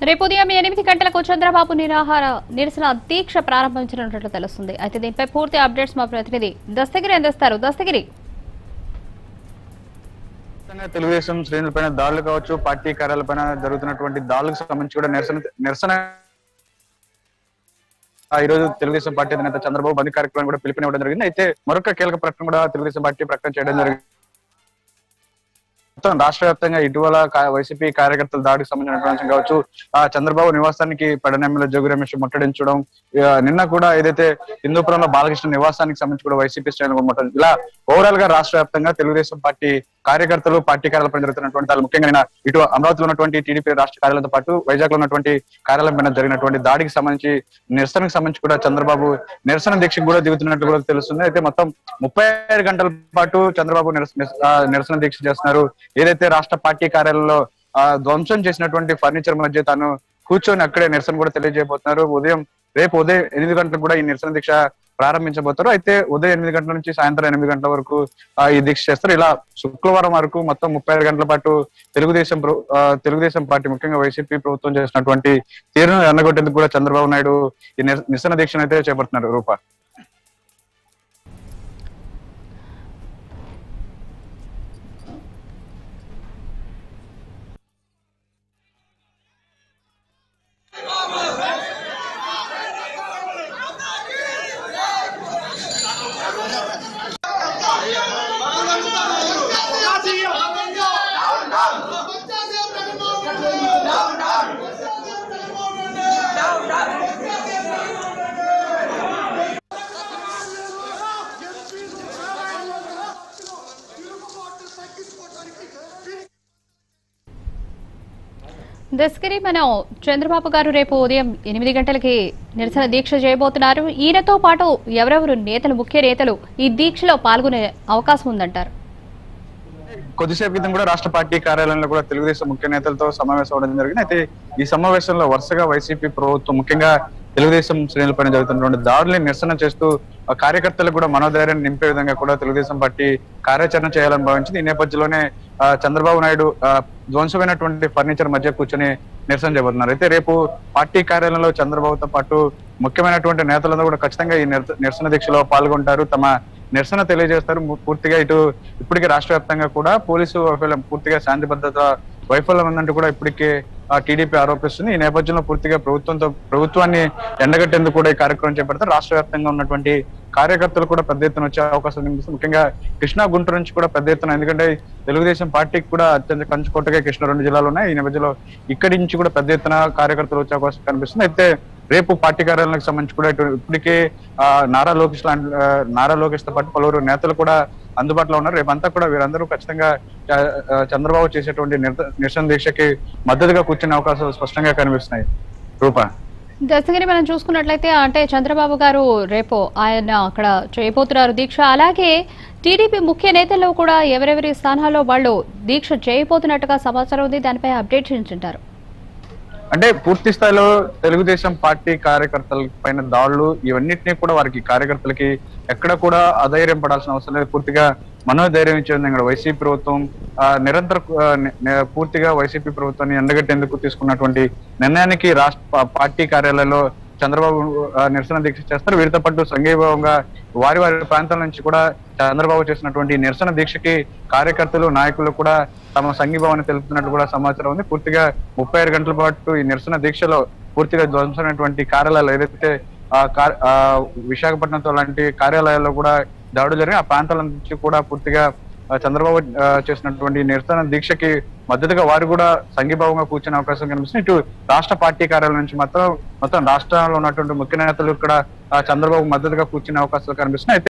రేపు ఉదయం ఎనిమిది గంటలకు చంద్రబాబు నిరాహార నిరసన దీక్ష ప్రారంభించనున్నట్లు తెలుస్తుంది అయితే దీనిపై పూర్తి అప్డేట్స్ మా ప్రతినిధి దస్తగిరి అందిస్తారు దస్తగిరి ఖచ్చితంగా తెలుగుదేశం శ్రేణులపైన దాడులు కావచ్చు పార్టీ కార్యాలపైన జరుగుతున్నటువంటి దాడులకు సంబంధించి కూడా నిరసన నిరసన ఆ, ఈ రోజు తెలుగుదేశం పార్టీ అధినేత చంద్రబాబు బంద్ కార్యక్రమం కూడా పిలుపునివ్వడం జరిగింది అయితే మరొక కీలక ప్రకటన కూడా తెలుగుదేశం పార్టీ ప్రకటన చేయడం జరిగింది మొత్తం రాష్ట్ర వ్యాప్తంగా ఇటీవల కా- వైసీపీ కార్యకర్తల దాడికి సంబంధించిన అంశం కావచ్చు ఆ చంద్రబాబు నివాసానికి పడన ఎమ్మెల్యే జోగి రమేష్ ముట్టడించడం ఆ, నిన్న కూడా ఏదైతే హిందూపురంలో బాలకృష్ణ నివాసానికి సంబంధించి కూడా వైసీపీ శ్రేణులు ముట్టడం ఇలా ఓవరాల్ గా రాష్ట్ర వ్యాప్తంగా తెలుగుదేశం పార్టీ కార్యకర్తలు పార్టీ కార్యాలయంపై జరుగుతున్నటువంటి దాడులు ముఖ్యంగా నిన్న ఇటు అమరావతిలో ఉన్నటువంటి టీడీపీ రాష్ట్ర కార్యాలయంతో పాటు వైజాగ్ లో ఉన్నటువంటి కార్యాలయం పైన జరిగినటువంటి దాడికి సంబంధించి నిరసనకు సంబంధించి కూడా చంద్రబాబు నిరసన దీక్షకు కూడా దిగుతున్నట్లు కూడా తెలుస్తుంది అయితే మొత్తం ముప్పై ఐదు గంటల పాటు చంద్రబాబు నిరస- నిరస- ఆ, నిరసన దీక్ష చేస్తున్నారు ఏదైతే రాష్ట్ర పార్టీ కార్యాలయంలో ఆ, ధ్వంసం చేసినటువంటి ఫర్నిచర్ మధ్య తాను కూర్చొని అక్కడే నిరసన కూడా తెలియజేయబోతున్నారు ఉదయం రేపు ఉదయం ఎనిమిది గంటలకు కూడా ఈ నిరసన దీక్ష ప్రారంభించబోతారు అయితే ఉదయం ఎనిమిది గంటల నుంచి సాయంత్రం ఎనిమిది గంటల వరకు ఆ, ఈ దీక్ష చేస్తారు ఇలా శుక్రవారం వరకు మొత్తం ముప్పై ఐదు గంటల పాటు తెలుగుదేశం ప్ర- ఆ, తెలుగుదేశం పార్టీ ముఖ్యంగా వైసీపీ ప్రభుత్వం చేసినటువంటి తీరును ఎండగొట్టేందుకు కూడా చంద్రబాబు నాయుడు ఈ నిర- నిరసన దీక్షను అయితే చేపడుతున్నారు రూపా దస్తగిరి మనం చంద్రబాబు గారు రేపు ఉదయం ఎనిమిది గంటలకి నిరసన దీక్ష చేయబోతున్నారు ఈయనతో పాటు ఎవరెవరు నేతలు ముఖ్య నేతలు ఈ దీక్షలో పాల్గొనే అవకాశం ఉందంటారు కొద్దిసేపు క్రితం కూడా రాష్ట్ర పార్టీ కార్యాలయంలో కూడా తెలుగుదేశం ముఖ్య నేతలతో సమావేశం అవడం జరిగింది అయితే ఈ సమావేశంలో వరుసగా వైసీపీ ప్రభుత్వం ముఖ్యంగా తెలుగుదేశం శ్రేణులపైన జరుగుతున్నటువంటి దాడుల్ని నిరసన చేస్తూ ఆ కార్యకర్తలకు కూడా మనోధైర్యాన్ని నింపే విధంగా కూడా తెలుగుదేశం పార్టీ కార్యాచరణ చేయాలని భావించింది ఈ నేపథ్యంలోనే ఆ, చంద్రబాబు నాయుడు ఆ, ధ్వంసమైనటువంటి ఫర్నిచర్ మధ్య కూర్చొని నిరసన చేయబోతున్నారు అయితే రేపు పార్టీ కార్యాలయంలో చంద్రబాబుతో పాటు ముఖ్యమైనటువంటి నేతలందరూ కూడా ఖచ్చితంగా ఈ నిరస- నిరసన దీక్షలో పాల్గొంటారు తమ నిరసన తెలియజేస్తారు ము- పూర్తిగా ఇటు ఇప్పటికే రాష్ట్ర వ్యాప్తంగా కూడా పోలీసు వైఫల్యం పూర్తిగా శాంతి భద్రత వైఫల్యం ఉందంటూ కూడా ఇప్పటికే ఆ టీడీపీ ఆరోపిస్తుంది ఈ నేపథ్యంలో పూర్తిగా ప్రభుత్వంతో ప్రభుత్వాన్ని ఎండగట్టేందుకు కూడా ఈ కార్యక్రమం చేపడతారు రాష్ట్ర వ్యాప్తంగా ఉన్నటువంటి కార్యకర్తలు కూడా పెద్ద ఎత్తున వచ్చే అవకాశం కనిపిస్తుంది ముఖ్యంగా కృష్ణా గుంటూరు నుంచి కూడా పెద్ద ఎత్తున ఎందుకంటే తెలుగుదేశం పార్టీకి కూడా అత్యంత కంచుకోటగా కృష్ణ రెండు జిల్లాలు ఉన్నాయి ఈ నేపథ్యంలో ఇక్కడి నుంచి కూడా పెద్ద ఎత్తున కార్యకర్తలు వచ్చే అవకాశం కనిపిస్తుంది అయితే రేపు పార్టీ కార్యాలయానికి సంబంధించి కూడా ఇటు ఇప్పటికే ఆ, నారా లోకేష్ లాంటి ఆ, నారా లోకేష్ తో పాటు పలువురు నేతలు కూడా అందుబాటులో ఉన్నారు రేపంతా కూడా వీరందరూ ఖచ్చితంగా ఆ, ఆ, చంద్రబాబు చేసేటువంటి నిరత- నిరసన దీక్షకి మద్దతుగా కూర్చునే అవకాశాలు స్పష్టంగా కనిపిస్తున్నాయి రూపా దస్తగిరి మనం చూసుకున్నట్లయితే అంటే చంద్రబాబు గారు రేపు ఆయన అక్కడ చేయబోతున్నారు దీక్ష అలాగే టీడీపీ ముఖ్య నేతల్లో కూడా ఎవరెవరి స్థానాల్లో వాళ్ళు దీక్ష చేయబోతున్నట్టుగా సమాచారం ఉంది దానిపై అప్డేట్ ఇచ్చింటారు అంటే పూర్తి స్థాయిలో తెలుగుదేశం పార్టీ కార్యకర్తల పైన దాడులు ఇవన్నిటినీ కూడా వారికి కార్యకర్తలకి ఎక్కడ కూడా అధైర్యం పడాల్సిన అవసరం లేదు పూర్తిగా మనోధైర్యం ఇచ్చే విధంగా ఇక్కడ వైసీపీ ప్రభుత్వం ఆ, నిరంతర ఆ, ని- ని- పూర్తిగా వైసీపీ ప్రభుత్వాన్ని ఎండగట్టేందుకు తీసుకున్నటువంటి నిర్ణయానికి రాష్ట్ర పా- పార్టీ కార్యాలయంలో చంద్రబాబు ఆ, నిరసన దీక్ష చేస్తారు వీరితో పాటు సంఘీభావంగా వారి వారి ప్రాంతాల నుంచి కూడా చంద్రబాబు చేసినటువంటి నిరసన దీక్షకి కార్యకర్తలు నాయకులు కూడా తమ సంఘీభావాన్ని తెలుపుతున్నట్టు కూడా సమాచారం ఉంది పూర్తిగా ముప్పై ఆరు గంటల పాటు ఈ నిరసన దీక్షలో పూర్తిగా ధ్వంసమైనటువంటి కార్యాలయాలు ఏదైతే ఆ కార్- ఆ విశాఖపట్నంతో లాంటి కార్యాలయాల్లో కూడా దాడులు జరిగి ఆ ప్రాంతాల నుంచి కూడా పూర్తిగా ఆ, చంద్రబాబు ఆ, చేసినటువంటి నిరసన దీక్షకి మద్దతుగా వారు కూడా సంఘీభావంగా కూర్చునే అవకాశం కనిపిస్తుంది ఇటు రాష్ట్ర పార్టీ కార్యాలయం నుంచి మాత్రం మొత్తం రాష్ట్రంలో ఉన్నటువంటి ముఖ్య నేతలు ఇక్కడ ఆ, చంద్రబాబు మద్దతుగా కూర్చునే అవకాశాలు కనిపిస్తున్నాయి అయితే